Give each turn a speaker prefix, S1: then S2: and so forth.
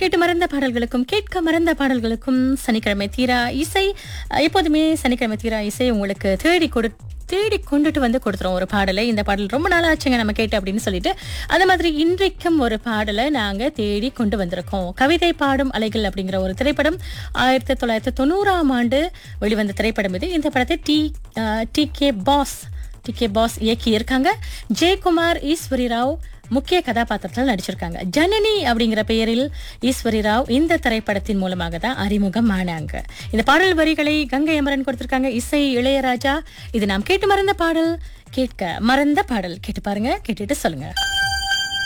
S1: கேட்டு மறந்த பாடல்களுக்கும் கேட்க மறந்த பாடல்களுக்கும் சனிக்கிழமை தீரா இசை அஹ், எப்போதுமே சனிக்கிழமை தீரா இசை உங்களுக்கு தேடி கொடு தேடி கொண்டுட்டு வந்து கொடுத்துரும் ஒரு பாடலை இந்த பாடல் ரொம்ப நாள் ஆச்சுங்க நம்ம கேட்டு அப்படின்னு சொல்லிட்டு அந்த மாதிரி இன்றைக்கும் ஒரு பாடலை நாங்க தேடி கொண்டு வந்திருக்கோம் கவிதை பாடும் அலைகள் அப்படிங்கிற ஒரு திரைப்படம் ஆயிரத்தி தொள்ளாயிரத்தி தொண்ணூறாம் ஆண்டு வெளிவந்த திரைப்படம் இது இந்த படத்தை டி டி கே பாஸ் டி கே பாஸ் இயக்கி இருக்காங்க ஜெயக்குமார் ஈஸ்வரி ராவ் முக்கிய கதாபாத்திரத்தில் நடிச்சிருக்காங்க ஜனனி அப்படிங்கிற பெயரில் ஈஸ்வரி ராவ் இந்த திரைப்படத்தின் மூலமாக தான் அறிமுகம் ஆனாங்க இந்த பாடல் வரிகளை கங்கை அமரன் கொடுத்திருக்காங்க இசை இளையராஜா இது நாம் கேட்டு மறந்த பாடல் கேட்க மறந்த பாடல் கேட்டு பாருங்க கேட்டுட்டு சொல்லுங்க